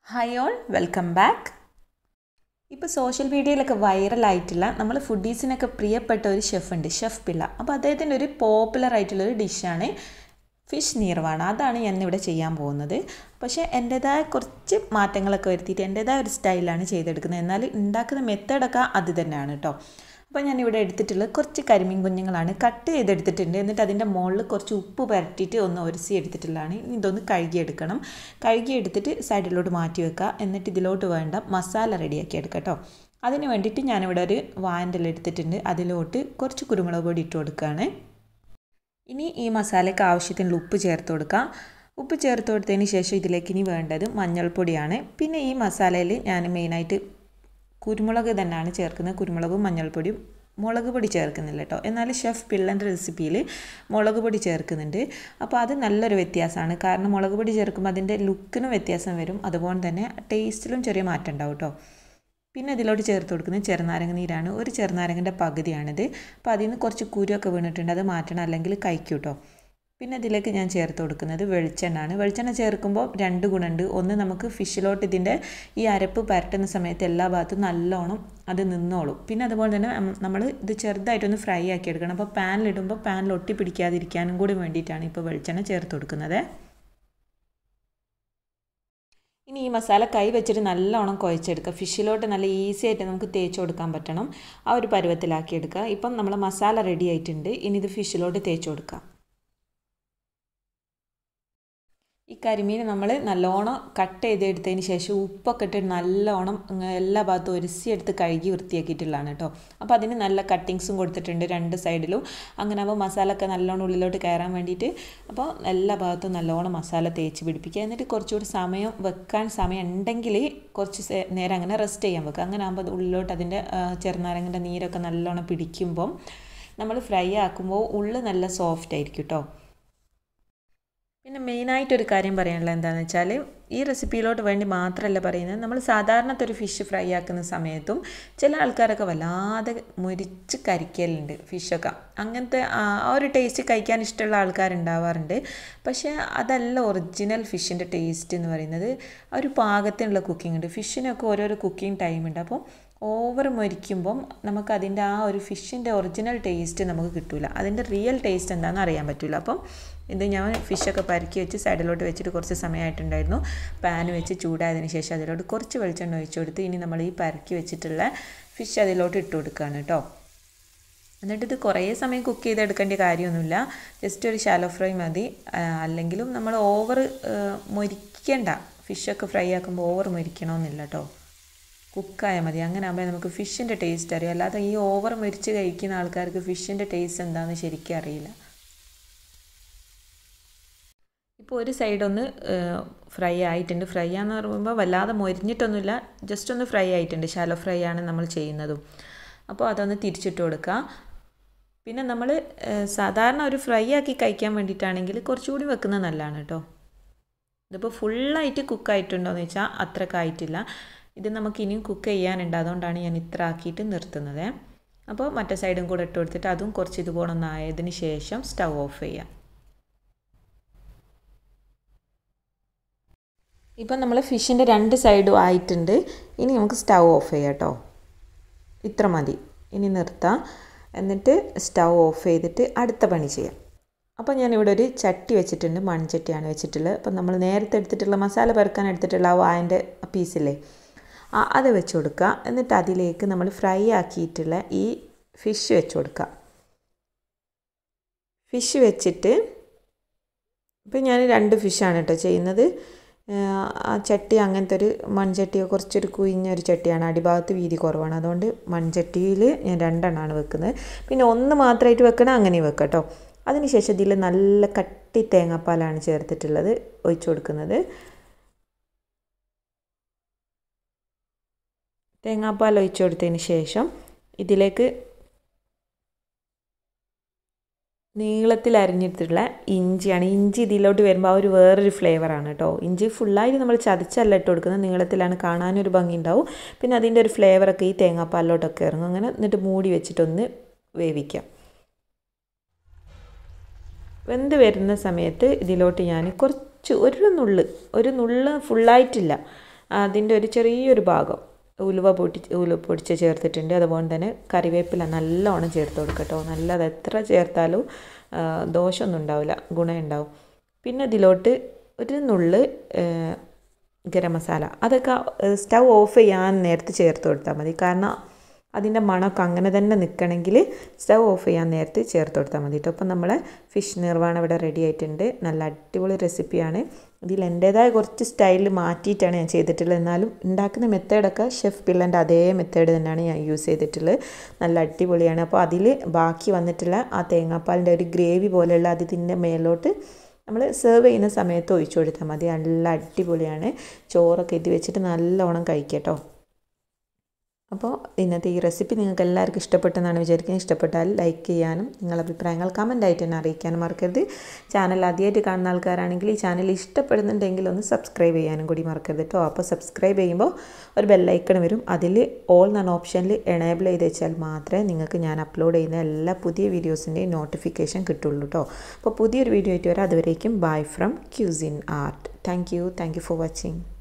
hi all welcome back ഇപ്പോൾ social മീഡിയയിലൊക്കെ വൈറലായിട്ടുള്ള നമ്മൾ ഫുഡീസിനൊക്കെ പ്രിയപ്പെട്ട ഒരു ഷെഫ് ഉണ്ട് ഷെഫ് പിള്ള അപ്പോൾ അദ്ദേഹത്തിൻ്റെ ഒരു പോപ്പുലർ ആയിട്ടുള്ളൊരു ഡിഷാണ് ഫിഷ് നീർവാണ് അതാണ് ഞാൻ ഇവിടെ ചെയ്യാൻ പോകുന്നത് പക്ഷേ എൻ്റേതായ കുറച്ച് മാറ്റങ്ങളൊക്കെ വരുത്തിയിട്ട് എൻ്റേതായ ഒരു സ്റ്റൈലാണ് ചെയ്തെടുക്കുന്നത് എന്നാൽ ഉണ്ടാക്കുന്ന മെത്തേഡൊക്കെ അത് തന്നെയാണ് കേട്ടോ അപ്പോൾ ഞാനിവിടെ എടുത്തിട്ടുള്ളത് കുറച്ച് കരിമീൻ കുഞ്ഞുങ്ങളാണ് കട്ട് ചെയ്തെടുത്തിട്ടുണ്ട് എന്നിട്ട് അതിൻ്റെ മുകളിൽ കുറച്ച് ഉപ്പ് പുരട്ടിയിട്ട് ഒന്ന് ഒരസി എടുത്തിട്ടുള്ളതാണ് ഇനി ഇതൊന്ന് കഴുകിയെടുക്കണം കഴുകിയെടുത്തിട്ട് സൈഡിലോട്ട് മാറ്റി വെക്കുക എന്നിട്ട് ഇതിലോട്ട് വേണ്ട മസാല റെഡിയാക്കി എടുക്കാം കേട്ടോ അതിന് വേണ്ടിയിട്ട് ഞാനിവിടെ ഒരു വാൻ്റെ എടുത്തിട്ടുണ്ട് അതിലോട്ട് കുറച്ച് കുരുമുളക് പൊടി ഇട്ട് കൊടുക്കുകയാണ് ഇനി ഈ മസാലയ്ക്ക് ആവശ്യത്തിനുള്ള ഉപ്പ് ചേർത്ത് കൊടുക്കാം ഉപ്പ് ചേർത്ത് കൊടുത്തതിന് ശേഷം ഇതിലേക്ക് ഇനി വേണ്ടത് മഞ്ഞൾപ്പൊടിയാണ് പിന്നെ ഈ മസാലയിൽ ഞാൻ മെയിനായിട്ട് കുരുമുളക് തന്നെയാണ് ചേർക്കുന്നത് കുരുമുളകും മഞ്ഞൾപ്പൊടിയും മുളക് പൊടി ചേർക്കുന്നില്ല കേട്ടോ എന്നാൽ ഷെഫ് പിള്ളൻ്റെ റെസിപ്പിയിൽ മുളക് പൊടി ചേർക്കുന്നുണ്ട് അപ്പോൾ അത് നല്ലൊരു വ്യത്യാസമാണ് കാരണം മുളക് പൊടി ചേർക്കുമ്പോൾ അതിൻ്റെ ലുക്കിനും വ്യത്യാസം വരും അതുപോലെ തന്നെ ടേസ്റ്റിലും ചെറിയ മാറ്റം ഉണ്ടാവും കേട്ടോ പിന്നെ ഇതിലോട്ട് ചേർത്ത് കൊടുക്കുന്നത് ചെറുനാരങ്ങ നീരാണ് ഒരു ചെറുനാരങ്ങൻ്റെ പകുതിയാണിത് അപ്പോൾ അതിൽ നിന്ന് കുറച്ച് കുരുവൊക്കെ വീണിട്ടുണ്ട് അത് മാറ്റണം അല്ലെങ്കിൽ കഴിക്കും കേട്ടോ പിന്നെ ഇതിലേക്ക് ഞാൻ ചേർത്ത് കൊടുക്കുന്നത് വെളിച്ചെണ്ണയാണ് വെളിച്ചെണ്ണ ചേർക്കുമ്പോൾ രണ്ട് ഗുണമുണ്ട് ഒന്ന് നമുക്ക് ഫിഷിലോട്ട് ഇതിൻ്റെ ഈ അരപ്പ് പരട്ടുന്ന സമയത്ത് എല്ലാ ഭാഗത്തും നല്ലോണം അത് നിന്നോളും പിന്നെ അതുപോലെ തന്നെ നമ്മൾ ഇത് ചെറുതായിട്ടൊന്ന് ഫ്രൈ ആക്കി എടുക്കണം അപ്പോൾ പാനിലിടുമ്പോൾ പാനിൽ ഒട്ടി പിടിക്കാതിരിക്കാനും കൂടി വേണ്ടിയിട്ടാണ് ഇപ്പോൾ വെളിച്ചെണ്ണ ചേർത്ത് കൊടുക്കുന്നത് ഇനി ഈ മസാല കൈ വെച്ചിട്ട് നല്ലോണം കുഴച്ചെടുക്കുക ഫിഷിലോട്ട് നല്ല ഈസി ആയിട്ട് നമുക്ക് തേച്ച് കൊടുക്കാൻ പറ്റണം ആ ഒരു പരുവത്തിലാക്കി എടുക്കുക ഇപ്പം നമ്മൾ മസാല റെഡി ആയിട്ടുണ്ട് ഇനി ഇത് ഫിഷിലോട്ട് തേച്ച് കൊടുക്കാം ഈ കരിമീൻ നമ്മൾ നല്ലോണം കട്ട് ചെയ്തെടുത്തതിന് ശേഷം ഉപ്പൊക്കെ ഇട്ട് നല്ലോണം എല്ലാ ഭാഗത്തും ഒരസിയെടുത്ത് കഴുകി വൃത്തിയാക്കിയിട്ടുള്ളതാണ് കേട്ടോ അപ്പോൾ അതിന് നല്ല കട്ടിങ്സും കൊടുത്തിട്ടുണ്ട് രണ്ട് സൈഡിലും അങ്ങനെ അപ്പോൾ മസാല ഒക്കെ നല്ലോണം ഉള്ളിലോട്ട് കയറാൻ വേണ്ടിയിട്ട് അപ്പോൾ എല്ലാ ഭാഗത്തും നല്ലോണം മസാല തേച്ച് പിടിപ്പിക്കുക എന്നിട്ട് കുറച്ചുകൂടി സമയം വെക്കാൻ സമയം ഉണ്ടെങ്കിൽ കുറച്ച് നേരം അങ്ങനെ റെസ്റ്റ് ചെയ്യാൻ വെക്കുക അങ്ങനെ ആകുമ്പോൾ ഉള്ളിലോട്ട് അതിൻ്റെ ചെറുനാരങ്ങൻ്റെ നീരൊക്കെ നല്ലോണം പിടിക്കുമ്പം നമ്മൾ ഫ്രൈ ആക്കുമ്പോൾ ഉള്ളു നല്ല സോഫ്റ്റ് ആയിരിക്കും കേട്ടോ പിന്നെ മെയിനായിട്ടൊരു കാര്യം പറയാനുള്ളത് എന്താണെന്ന് വെച്ചാൽ ഈ റെസിപ്പിയിലോട്ട് വേണ്ടി മാത്രമല്ല പറയുന്നത് നമ്മൾ സാധാരണത്തെ ഒരു ഫിഷ് ഫ്രൈ ആക്കുന്ന സമയത്തും ചില ആൾക്കാരൊക്കെ വല്ലാതെ മുരിച്ച് കരിക്കലുണ്ട് ഫിഷൊക്കെ അങ്ങനത്തെ ആ ഒരു ടേസ്റ്റ് കഴിക്കാൻ ഇഷ്ടമുള്ള ആൾക്കാരുണ്ടാവാറുണ്ട് പക്ഷേ അതല്ല ഒറിജിനൽ ഫിഷിൻ്റെ ടേസ്റ്റ് എന്ന് പറയുന്നത് ആ ഒരു പാകത്തിനുള്ള കുക്കിംഗ് ഉണ്ട് ഫിഷിനൊക്കെ ഓരോരോ കുക്കിംഗ് ടൈം ഉണ്ട് അപ്പോൾ ഓവർ മൊരിക്കുമ്പം നമുക്ക് അതിൻ്റെ ആ ഒരു ഫിഷിൻ്റെ ഒറിജിനൽ ടേസ്റ്റ് നമുക്ക് കിട്ടില്ല അതിൻ്റെ റിയൽ ടേസ്റ്റ് എന്താണെന്ന് അറിയാൻ പറ്റില്ല അപ്പം ഇത് ഞാൻ ഫിഷൊക്കെ പരക്കി വെച്ച് സൈഡിലോട്ട് വെച്ചിട്ട് കുറച്ച് സമയമായിട്ടുണ്ടായിരുന്നു പാൻ വെച്ച് ചൂടായതിന് ശേഷം അതിലോട്ട് കുറച്ച് വെളിച്ചെണ്ണ ഒഴിച്ചു കൊടുത്ത് ഇനി നമ്മൾ ഈ പരക്കി വെച്ചിട്ടുള്ള ഫിഷ് അതിലോട്ട് ഇട്ട് കൊടുക്കുകയാണ് കേട്ടോ എന്നിട്ട് ഇത് കുറേ സമയം കുക്ക് ചെയ്തെടുക്കേണ്ട കാര്യമൊന്നുമില്ല ജസ്റ്റ് ഒരു ഷാലോ ഫ്രൈ മതി അല്ലെങ്കിലും നമ്മൾ ഓവർ മൊരിക്കേണ്ട ഫിഷൊക്കെ ഫ്രൈ ആക്കുമ്പോൾ ഓവർ മൊരിക്കണമെന്നില്ല കേട്ടോ കുക്കായാൽ മതി അങ്ങനെ ആകുമ്പോൾ നമുക്ക് ഫിഷിൻ്റെ ടേസ്റ്റ് അറിയാം അല്ലാതെ ഈ ഓവർ മരിച്ച് കഴിക്കുന്ന ആൾക്കാർക്ക് ഫിഷിൻ്റെ ടേസ്റ്റ് എന്താണെന്ന് ശരിക്കും അറിയില്ല ഇപ്പോൾ ഒരു സൈഡ് ഒന്ന് ഫ്രൈ ആയിട്ടുണ്ട് ഫ്രൈ ആണെന്ന് പറയുമ്പോൾ വല്ലാതെ മൊരിഞ്ഞിട്ടൊന്നുമില്ല ജസ്റ്റ് ഒന്ന് ഫ്രൈ ആയിട്ടുണ്ട് ശാലോ ഫ്രൈ ആണ് നമ്മൾ ചെയ്യുന്നതും അപ്പോൾ അതൊന്ന് തിരിച്ചിട്ട് കൊടുക്കുക പിന്നെ നമ്മൾ സാധാരണ ഒരു ഫ്രൈ ആക്കി കഴിക്കാൻ വേണ്ടിയിട്ടാണെങ്കിൽ കുറച്ചുകൂടി വെക്കുന്നത് നല്ലതാണ് കേട്ടോ ഇതിപ്പോൾ ഫുള്ളായിട്ട് കുക്കായിട്ടുണ്ടോ എന്ന് വെച്ചാൽ അത്രക്കായിട്ടില്ല ഇത് നമുക്ക് ഇനിയും കുക്ക് ചെയ്യാനുണ്ട് അതുകൊണ്ടാണ് ഞാൻ ഇത്ര ആക്കിയിട്ട് നിർത്തുന്നത് അപ്പോൾ മറ്റേ സൈഡും കൂടെ ഇട്ട് കൊടുത്തിട്ട് അതും കുറച്ച് ഇതുപോലെ ഒന്നായതിന് ശേഷം സ്റ്റൗ ഓഫ് ചെയ്യാം ഇപ്പം നമ്മൾ ഫിഷിൻ്റെ രണ്ട് സൈഡും ആയിട്ടുണ്ട് ഇനി നമുക്ക് സ്റ്റൗ ഓഫ് ചെയ്യാം കേട്ടോ ഇത്ര മതി ഇനി നിർത്താം എന്നിട്ട് സ്റ്റൗ ഓഫ് ചെയ്തിട്ട് അടുത്ത പണി ചെയ്യാം അപ്പോൾ ഞാനിവിടെ ഒരു ചട്ടി വെച്ചിട്ടുണ്ട് മൺചട്ടിയാണ് വെച്ചിട്ടുള്ളത് അപ്പം നമ്മൾ നേരത്തെ എടുത്തിട്ടുള്ള മസാല പെറുക്കാൻ എടുത്തിട്ടുള്ള ആ വായൻ്റെ പീസില്ലേ ആ അത് വെച്ച് കൊടുക്കുക എന്നിട്ട് അതിലേക്ക് നമ്മൾ ഫ്രൈ ആക്കിയിട്ടുള്ള ഈ ഫിഷ് വെച്ച് കൊടുക്കുക ഫിഷ് വെച്ചിട്ട് ഇപ്പം ഞാൻ രണ്ട് ഫിഷാണ് കേട്ടോ ചെയ്യുന്നത് ആ ചട്ടി അങ്ങനത്തെ ഒരു മൺചട്ടിയോ കുറച്ചൊരു കുയിഞ്ഞൊരു ചട്ടിയാണ് അടിഭാഗത്ത് വീതി കുറവാണ് അതുകൊണ്ട് മൺചട്ടിയിൽ ഞാൻ രണ്ടെണ്ണമാണ് വെക്കുന്നത് പിന്നെ ഒന്ന് മാത്രമായിട്ട് വെക്കണം അങ്ങനെ വെക്കാം കേട്ടോ അതിനുശേഷം ഇതിൽ നല്ല കട്ടി തേങ്ങാപ്പാലാണ് ചേർത്തിട്ടുള്ളത് ഒഴിച്ചു കൊടുക്കുന്നത് തേങ്ങാപ്പാൽ ഒഴിച്ചു കൊടുത്തതിന് ശേഷം ഇതിലേക്ക് നീളത്തിൽ അരിഞ്ഞിട്ടുള്ള ഇഞ്ചിയാണ് ഇഞ്ചി ഇതിലോട്ട് വരുമ്പോൾ ആ ഒരു വേറൊരു ഫ്ലേവറാണ് കേട്ടോ ഇഞ്ചി ഫുള്ളായിട്ട് നമ്മൾ ചതച്ചല്ല ഇട്ട് കൊടുക്കുന്നത് നീളത്തിലാണ് കാണാനൊരു ഭംഗി ഉണ്ടാവും പിന്നെ അതിൻ്റെ ഒരു ഫ്ലേവറൊക്കെ ഈ തേങ്ങാപ്പാലിലോട്ടൊക്കെ ഇറങ്ങും അങ്ങനെ എന്നിട്ട് മൂടി വെച്ചിട്ടൊന്ന് വേവിക്കാം വെന്ത് വരുന്ന സമയത്ത് ഇതിലോട്ട് ഞാൻ കുറച്ച് ഒരു നുള്ള് ഒരു നുള്ള് ഫുള്ളായിട്ടില്ല അതിൻ്റെ ഒരു ചെറിയൊരു ഭാഗം ഉലുവ പൊട്ടി ഉലുവ പൊടിച്ച് ചേർത്തിട്ടുണ്ട് അതുപോലെ തന്നെ കറിവേപ്പില നല്ലോണം ചേർത്ത് കൊടുക്കട്ടോ നല്ലത് എത്ര ചേർത്താലും ദോഷമൊന്നും ഉണ്ടാവില്ല ഗുണം ഉണ്ടാവും പിന്നെ ഇതിലോട്ട് ഒരു നുള്ള് ഗരം മസാല അതൊക്കെ സ്റ്റൗ ഓഫ് ചെയ്യാൻ നേരത്തെ ചേർത്ത് കൊടുത്താൽ മതി കാരണം അതിൻ്റെ മണമൊക്കെ അങ്ങനെ തന്നെ നിൽക്കണമെങ്കിൽ സ്റ്റൗ ഓഫ് ചെയ്യാൻ നേരത്തെ ചേർത്ത് കൊടുത്താൽ മതി കേട്ടോ അപ്പം നമ്മളെ ഫിഷ് നിർവ്വാണം ഇവിടെ റെഡി ആയിട്ടുണ്ട് നല്ല അടിപൊളി റെസിപ്പിയാണ് ഇതിൽ എൻ്റേതായ കുറച്ച് സ്റ്റൈലിൽ മാറ്റിയിട്ടാണ് ഞാൻ ചെയ്തിട്ടുള്ളത് എന്നാലും ഉണ്ടാക്കുന്ന മെത്തേഡൊക്കെ ഷെഫ് പിള്ളൻ്റെ അതേ മെത്തേഡ് തന്നെയാണ് ഞാൻ യൂസ് ചെയ്തിട്ടുള്ളത് നല്ല അടിപൊളിയാണ് അപ്പോൾ അതിൽ ബാക്കി വന്നിട്ടുള്ള ആ തേങ്ങാപ്പാലിൻ്റെ ഒരു ഗ്രേവി പോലെയുള്ള അത് ഇതിൻ്റെ മേലോട്ട് നമ്മൾ സെർവ് ചെയ്യുന്ന സമയത്ത് ഒഴിച്ചു കൊടുത്താൽ മതി നല്ല അടിപൊളിയാണ് ചോറൊക്കെ ഇത് വെച്ചിട്ട് നല്ലോണം കഴിക്കുക കേട്ടോ അപ്പോൾ ഇന്നത്തെ ഈ റെസിപ്പി നിങ്ങൾക്ക് എല്ലാവർക്കും ഇഷ്ടപ്പെട്ടെന്നാണ് വിചാരിക്കുന്നത് ഇഷ്ടപ്പെട്ടാൽ ലൈക്ക് ചെയ്യാനും നിങ്ങളുടെ അഭിപ്രായങ്ങൾ കമൻ്റ് ആയിട്ട് തന്നെ അറിയിക്കാനും മറക്കരുത് ചാനൽ ആദ്യമായിട്ട് കാണുന്ന ആൾക്കാരാണെങ്കിൽ ഈ ചാനൽ ഇഷ്ടപ്പെടുന്നുണ്ടെങ്കിൽ ഒന്ന് സബ്സ്ക്രൈബ് ചെയ്യാനും കൂടി മറക്കരുത് കേട്ടോ അപ്പോൾ സബ്സ്ക്രൈബ് ചെയ്യുമ്പോൾ ഒരു ബെല്ലൈക്കൺ വരും അതിൽ ഓൾ എന്ന ഓപ്ഷനിൽ എനേബിൾ ചെയ്ത് വെച്ചാൽ മാത്രമേ നിങ്ങൾക്ക് ഞാൻ അപ്ലോഡ് ചെയ്യുന്ന എല്ലാ പുതിയ വീഡിയോസിൻ്റെയും നോട്ടിഫിക്കേഷൻ കിട്ടുള്ളൂ കേട്ടോ അപ്പോൾ പുതിയൊരു വീഡിയോ ആയിട്ട് വരാം അതുവരേക്കും bye from cuisine art thank you thank you for watching